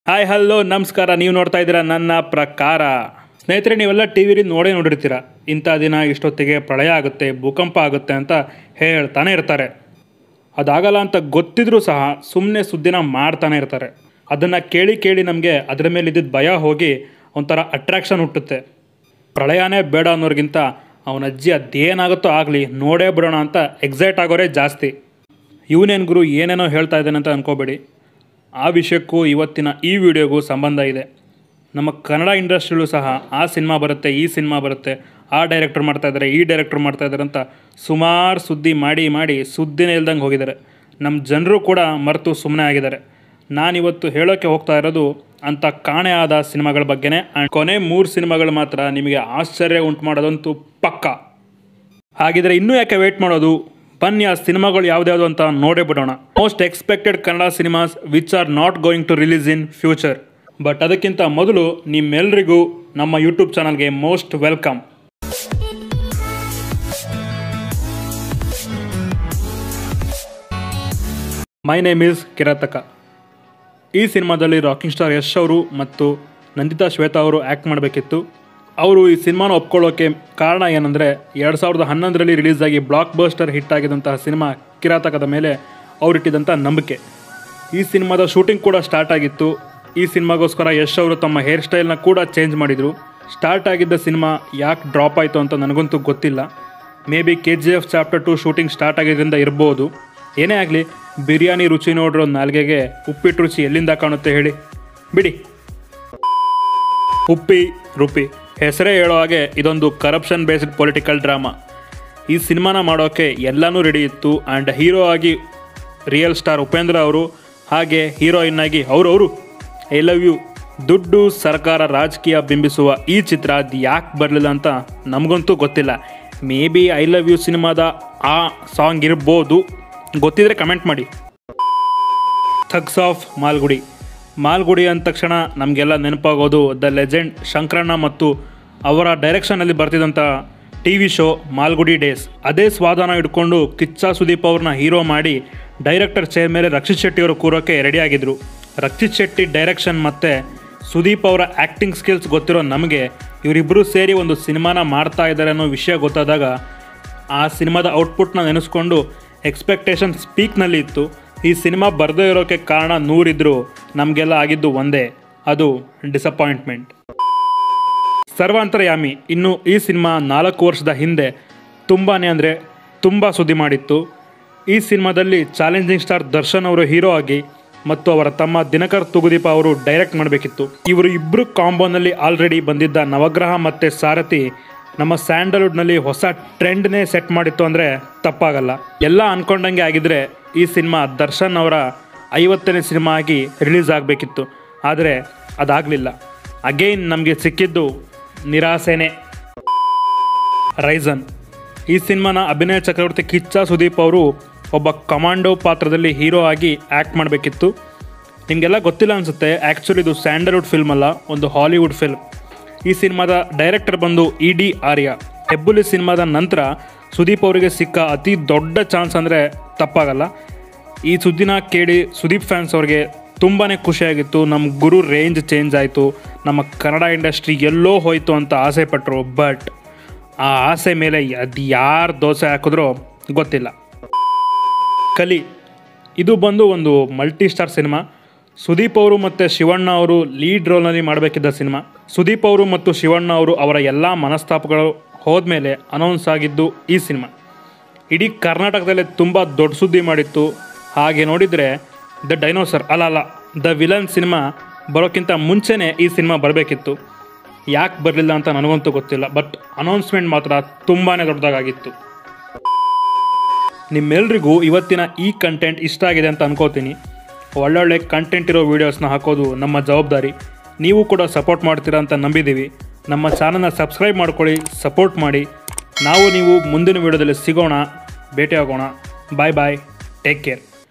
hi hello ನಮಸ್ಕಾರ ನೀವು ನೋಡ್ತಾ ಇದ್ದೀರಾ ನನ್ನ ಪ್ರಕಾರ ಸ್ನೇಹಿತರೆ ನೀವೆಲ್ಲ ಟಿ ವಿಲಿ ನೋಡೇ ನೋಡಿರ್ತೀರ ಇಂಥ ದಿನ ಇಷ್ಟೊತ್ತಿಗೆ ಪ್ರಳಯ ಆಗುತ್ತೆ ಭೂಕಂಪ ಆಗುತ್ತೆ ಅಂತ ಹೇಳ್ತಾನೆ ಇರ್ತಾರೆ ಅದಾಗಲ್ಲ ಅಂತ ಗೊತ್ತಿದ್ರೂ ಸಹ ಸುಮ್ಮನೆ ಸುದ್ದಿನ ಮಾಡ್ತಾನೆ ಇರ್ತಾರೆ ಅದನ್ನು ಕೇಳಿ ಕೇಳಿ ನಮಗೆ ಅದರ ಮೇಲೆ ಇದ್ದಿದ್ದ ಭಯ ಹೋಗಿ ಒಂಥರ ಅಟ್ರಾಕ್ಷನ್ ಹುಟ್ಟುತ್ತೆ ಪ್ರಳಯನೇ ಬೇಡ ಅನ್ನೋರಿಗಿಂತ ಅವನ ಅಜ್ಜಿ ಅದೇನಾಗುತ್ತೋ ಆಗಲಿ ನೋಡೇ ಬಿಡೋಣ ಅಂತ ಎಕ್ಸೈಟ್ ಆಗೋರೇ ಜಾಸ್ತಿ ಇವನೇನು ಗುರು ಏನೇನೋ ಹೇಳ್ತಾ ಇದ್ದಾನೆ ಅಂತ ಅನ್ಕೋಬೇಡಿ ಆ ವಿಷಯಕ್ಕೂ ಇವತ್ತಿನ ಈ ವಿಡಿಯೋಗೂ ಸಂಬಂಧ ಇದೆ ನಮ್ಮ ಕನ್ನಡ ಇಂಡಸ್ಟ್ರಿಯಲ್ಲೂ ಸಹ ಆ ಸಿನಿಮಾ ಬರುತ್ತೆ ಈ ಸಿನಿಮಾ ಬರುತ್ತೆ ಆ ಡೈರೆಕ್ಟರ್ ಮಾಡ್ತಾ ಇದ್ದಾರೆ ಈ ಡೈರೆಕ್ಟರ್ ಮಾಡ್ತಾ ಇದ್ದಾರೆ ಅಂತ ಸುಮಾರು ಸುದ್ದಿ ಮಾಡಿ ಮಾಡಿ ಸುದ್ದಿನೇ ಇಲ್ದಂಗೆ ಹೋಗಿದ್ದಾರೆ ನಮ್ಮ ಜನರು ಕೂಡ ಮರೆತು ಸುಮ್ಮನೆ ಆಗಿದ್ದಾರೆ ನಾನಿವತ್ತು ಹೇಳೋಕ್ಕೆ ಹೋಗ್ತಾ ಇರೋದು ಅಂಥ ಕಾಣೆ ಆದ ಸಿನಿಮಾಗಳ ಬಗ್ಗೆನೇ ಆ್ಯಂಡ್ ಕೊನೆ ಮೂರು ಸಿನಿಮಾಗಳು ಮಾತ್ರ ನಿಮಗೆ ಆಶ್ಚರ್ಯ ಉಂಟು ಮಾಡೋದಂತೂ ಪಕ್ಕಾ ಹಾಗಿದ್ರೆ ಇನ್ನೂ ಯಾಕೆ ವೇಟ್ ಮಾಡೋದು ಬನ್ನಿ ಆ ಸಿನಿಮಾಗಳು ಯಾವ್ದ್ಯಾವುದು ಅಂತ ನೋಡೇ ಬಿಡೋಣ most expected Kannada cinemas which are not going to release in future but ಅದಕ್ಕಿಂತ ಮೊದಲು ನಿಮ್ಮೆಲ್ರಿಗೂ ನಮ್ಮ ಯೂಟ್ಯೂಬ್ ಚಾನಲ್ಗೆ most welcome my name is Kirataka ಈ ಸಿನಿಮಾದಲ್ಲಿ ರಾಕಿಂಗ್ ಸ್ಟಾರ್ ಯಶ್ ಅವರು ಮತ್ತು ನಂದಿತಾ ಶ್ವೇತಾ ಅವರು ಆ್ಯಕ್ಟ್ ಮಾಡಬೇಕಿತ್ತು ಅವರು ಈ ಸಿನಿಮಾನ ಒಪ್ಕೊಳ್ಳೋಕೆ ಕಾರಣ ಏನಂದರೆ ಎರಡು ಸಾವಿರದ ಹನ್ನೊಂದರಲ್ಲಿ ರಿಲೀಸ್ ಆಗಿ ಬ್ಲಾಕ್ ಬಸ್ಟರ್ ಹಿಟ್ ಆಗಿದ್ದಂತಹ ಸಿನಿಮಾ ಕಿರಾತಕದ ಮೇಲೆ ಅವರಿಟ್ಟಿದ್ದಂಥ ನಂಬಿಕೆ ಈ ಸಿನಿಮಾದ ಶೂಟಿಂಗ್ ಕೂಡ ಸ್ಟಾರ್ಟ್ ಆಗಿತ್ತು ಈ ಸಿನಿಮಾಗೋಸ್ಕರ ಯಶ್ ಅವರು ತಮ್ಮ ಹೇರ್ ಸ್ಟೈಲ್ನ ಕೂಡ ಚೇಂಜ್ ಮಾಡಿದರು ಸ್ಟಾರ್ಟ್ ಆಗಿದ್ದ ಸಿನಿಮಾ ಯಾಕೆ ಡ್ರಾಪ್ ಆಯಿತು ಅಂತ ನನಗಂತೂ ಗೊತ್ತಿಲ್ಲ maybe K G F chapter two shooting start ಆಗಿದ್ದರಿಂದ ಇರ್ಬೋದು ಏನೇ ಆಗಲಿ ಬಿರಿಯಾನಿ ರುಚಿ ನೋಡಿರೋ ನಾಲ್ಗೆಗೆ ಉಪ್ಪಿಟ್ಟು ರುಚಿ ಎಲ್ಲಿಂದ ಕಾಣುತ್ತೆ ಹೇಳಿ ಬಿಡಿ ಉಪ್ಪಿ ರುಪಿ ಹೆಸರೇ ಹೇಳೋ ಹಾಗೆ ಇದೊಂದು ಕರಪ್ಷನ್ ಬೇಸ್ಡ್ ಪೊಲಿಟಿಕಲ್ ಡ್ರಾಮಾ ಈ ಸಿನಿಮಾನ ಮಾಡೋಕ್ಕೆ ಎಲ್ಲನೂ ರೆಡಿ ಇತ್ತು ಆ್ಯಂಡ್ ಹೀರೋ ಆಗಿ ರಿಯಲ್ ಸ್ಟಾರ್ ಉಪೇಂದ್ರ ಅವರು ಹಾಗೆ ಹೀರೋಯಿನ್ ಆಗಿ ಅವರವರು ಐ ಲವ್ ಯು ದುಡ್ಡು ಸರ್ಕಾರ ರಾಜಕೀಯ ಬಿಂಬಿಸುವ ಈ ಚಿತ್ರ ಅದು ಯಾಕೆ ಬರಲಿಲ್ಲ ಅಂತ ನಮಗಂತೂ ಗೊತ್ತಿಲ್ಲ maybe I love you ಸಿನಿಮಾದ ಆ ಸಾಂಗ್ ಇರ್ಬೋದು ಗೊತ್ತಿದ್ರೆ ಕಮೆಂಟ್ ಮಾಡಿ ಥಗ್ಸ್ ಆಫ್ ಮಾಲ್ಗುಡಿ ಮಾಲ್ಗುಡಿ ಅಂದ ತಕ್ಷಣ ನಮಗೆಲ್ಲ ನೆನಪಾಗೋದು ದ ಲೆಜೆಂಡ್ ಶಂಕರಣ್ಣ ಮತ್ತು ಅವರ ಡೈರೆಕ್ಷನಲ್ಲಿ ಬರ್ತಿದ್ದಂಥ T V show Malgudi days ಅದೇ ಸ್ವಾದಾನ ಹಿಡ್ಕೊಂಡು ಕಿಚ್ಚ ಸುದೀಪ್ ಅವ್ರನ್ನ ಹೀರೋ ಮಾಡಿ ಡೈರೆಕ್ಟರ್ ಚೇರ್ ಮೇಲೆ ರಕ್ಷಿತ್ ಶೆಟ್ಟಿ ಅವರು ಕೂರೋಕ್ಕೆ ರೆಡಿಯಾಗಿದ್ದರು ರಕ್ಷಿತ್ ಶೆಟ್ಟಿ ಡೈರೆಕ್ಷನ್ ಮತ್ತು ಸುದೀಪ್ ಅವರ ಆ್ಯಕ್ಟಿಂಗ್ ಸ್ಕಿಲ್ಸ್ ಗೊತ್ತಿರೋ ನಮಗೆ ಇವರಿಬ್ಬರು ಸೇರಿ ಒಂದು ಸಿನಿಮಾನ ಮಾಡ್ತಾ ಇದ್ದಾರೆ ಅನ್ನೋ ವಿಷಯ ಗೊತ್ತಾದಾಗ ಆ ಸಿನಿಮಾದ ಔಟ್ಪುಟ್ನ ನೆನೆಸ್ಕೊಂಡು ಎಕ್ಸ್ಪೆಕ್ಟೇಷನ್ ಸ್ಪೀಕ್ನಲ್ಲಿ ಇತ್ತು ಈ ಸಿನಿಮಾ ಬರದೇ ಇರೋಕ್ಕೆ ಕಾರಣ ನೂರಿದ್ರು ನಮಗೆಲ್ಲ ಆಗಿದ್ದು ಒಂದೇ ಅದು ಡಿಸಪಾಯಿಂಟ್ಮೆಂಟ್ ಸರ್ವಾಂತರ್ಯಾಮಿ ಇನ್ನು ಈ ಸಿನಿಮಾ ನಾಲ್ಕು ವರ್ಷದ ಹಿಂದೆ ತುಂಬಾ ಅಂದರೆ ತುಂಬ ಸುದ್ದಿ ಮಾಡಿತ್ತು ಈ ಸಿನಿಮಾದಲ್ಲಿ ಚಾಲೆಂಜಿಂಗ್ ಸ್ಟಾರ್ ದರ್ಶನ್ ಅವರು ಹೀರೋ ಆಗಿ ಮತ್ತು ಅವರ ತಮ್ಮ ದಿನಕರ್ ತುಗುದೀಪ ಅವರು ಡೈರೆಕ್ಟ್ ಮಾಡಬೇಕಿತ್ತು ಇವರು ಇಬ್ಬರು ಕಾಂಬೋನಲ್ಲಿ ಆಲ್ರೆಡಿ ಬಂದಿದ್ದ ನವಗ್ರಹ ಮತ್ತು ಸಾರಥಿ ನಮ್ಮ ಸ್ಯಾಂಡಲ್ವುಡ್ನಲ್ಲಿ ಹೊಸ ಟ್ರೆಂಡ್ನೇ ಸೆಟ್ ಮಾಡಿತ್ತು ಅಂದರೆ ತಪ್ಪಾಗಲ್ಲ ಎಲ್ಲ ಅನ್ಕೊಂಡಂಗೆ ಆಗಿದ್ರೆ ಈ ಸಿನಿಮಾ ದರ್ಶನ್ ಅವರ ಐವತ್ತನೇ ಸಿನಿಮಾ ಆಗಿ ರಿಲೀಸ್ ಆಗಬೇಕಿತ್ತು ಆದರೆ ಅದಾಗಲಿಲ್ಲ ಅಗೈನ್ ನಮಗೆ ಸಿಕ್ಕಿದ್ದು ನಿರಾಸೆನೇ ರೈಸನ್ ಈ ಸಿನಿಮಾನ ಅಭಿನಯ ಚಕ್ರವರ್ತಿ ಕಿಚ್ಚ ಸುದೀಪ್ ಅವರು ಒಬ್ಬ ಕಮಾಂಡೋ ಪಾತ್ರದಲ್ಲಿ ಹೀರೋ ಆಗಿ ಆ್ಯಕ್ಟ್ ಮಾಡಬೇಕಿತ್ತು ನಿಮಗೆಲ್ಲ ಗೊತ್ತಿಲ್ಲ ಅನಿಸುತ್ತೆ ಆ್ಯಕ್ಚುಲಿ ಇದು ಸ್ಯಾಂಡಲ್ವುಡ್ ಫಿಲ್ಮ್ ಅಲ್ಲ ಒಂದು ಹಾಲಿವುಡ್ ಫಿಲ್ಮ್ ಈ ಸಿನಿಮಾದ ಡೈರೆಕ್ಟರ್ ಬಂದು ಇ ಡಿ ಆರ್ಯ ಹೆಬ್ಬುಲಿ ಸಿನಿಮಾದ ನಂತರ ಸುದೀಪ್ ಅವರಿಗೆ ಸಿಕ್ಕ ಅತಿ ದೊಡ್ಡ ಚಾನ್ಸ್ ಅಂದರೆ ತಪ್ಪಾಗಲ್ಲ ಈ ಸುದ್ದಿನ ಕೇಳಿ ಸುದೀಪ್ ಫ್ಯಾನ್ಸ್ ಅವ್ರಿಗೆ ತುಂಬಾ ಖುಷಿಯಾಗಿತ್ತು ನಮ್ಮ ಗುರು ರೇಂಜ್ ಚೇಂಜ್ ಆಯಿತು ನಮ್ಮ ಕನ್ನಡ ಇಂಡಸ್ಟ್ರಿ ಎಲ್ಲೋ ಹೋಯಿತು ಅಂತ ಆಸೆ ಪಟ್ಟರು ಬಟ್ ಆ ಆಸೆ ಮೇಲೆ ಅದು ಯಾರು ದೋಸೆ ಹಾಕಿದ್ರೋ ಗೊತ್ತಿಲ್ಲ ಕಲಿ ಇದು ಬಂದು ಒಂದು ಮಲ್ಟಿ ಸ್ಟಾರ್ ಸಿನಿಮಾ ಸುದೀಪ್ ಅವರು ಮತ್ತು ಶಿವಣ್ಣ ಅವರು ಲೀಡ್ ರೋಲ್ನಲ್ಲಿ ಮಾಡಬೇಕಿದ್ದ ಸಿನಿಮಾ ಸುದೀಪ್ ಅವರು ಮತ್ತು ಶಿವಣ್ಣ ಅವರು ಅವರ ಎಲ್ಲ ಮನಸ್ತಾಪಗಳು ಹೋದ್ಮೇಲೆ ಅನೌನ್ಸ್ ಆಗಿದ್ದು ಈ ಸಿನಿಮಾ ಇಡೀ ಕರ್ನಾಟಕದಲ್ಲೇ ತುಂಬ ದೊಡ್ಡ ಸುದ್ದಿ ಮಾಡಿತ್ತು ಹಾಗೆ ನೋಡಿದರೆ ದ ಡೈನೋಸರ್ ಅಲ್ಲ ಅಲ್ಲ ದ ವಿಲನ್ ಸಿನಿಮಾ ಬರೋಕ್ಕಿಂತ ಮುಂಚೆನೇ ಈ ಸಿನಿಮಾ ಬರಬೇಕಿತ್ತು ಯಾಕೆ ಬರಲಿಲ್ಲ ಅಂತ ನನಗಂತೂ ಗೊತ್ತಿಲ್ಲ ಬಟ್ ಅನೌನ್ಸ್ಮೆಂಟ್ ಮಾತ್ರ ತುಂಬಾ ದೊಡ್ಡದಾಗಿತ್ತು ನಿಮ್ಮೆಲ್ರಿಗೂ ಇವತ್ತಿನ ಈ ಕಂಟೆಂಟ್ ಇಷ್ಟ ಆಗಿದೆ ಅಂತ ಅನ್ಕೋತೀನಿ ಒಳ್ಳೊಳ್ಳೆ ಕಂಟೆಂಟ್ ಇರೋ ವೀಡಿಯೋಸ್ನ ಹಾಕೋದು ನಮ್ಮ ಜವಾಬ್ದಾರಿ ನೀವು ಕೂಡ ಸಪೋರ್ಟ್ ಮಾಡ್ತೀರಾ ಅಂತ ನಂಬಿದ್ದೀವಿ ನಮ್ಮ ಚಾನಲ್ನ ಸಬ್ಸ್ಕ್ರೈಬ್ ಮಾಡ್ಕೊಳ್ಳಿ ಸಪೋರ್ಟ್ ಮಾಡಿ ನಾವು ನೀವು ಮುಂದಿನ ವೀಡಿಯೋದಲ್ಲಿ ಸಿಗೋಣ ಭೇಟಿಯಾಗೋಣ ಬಾಯ್ ಬಾಯ್ ಟೇಕ್ ಕೇರ್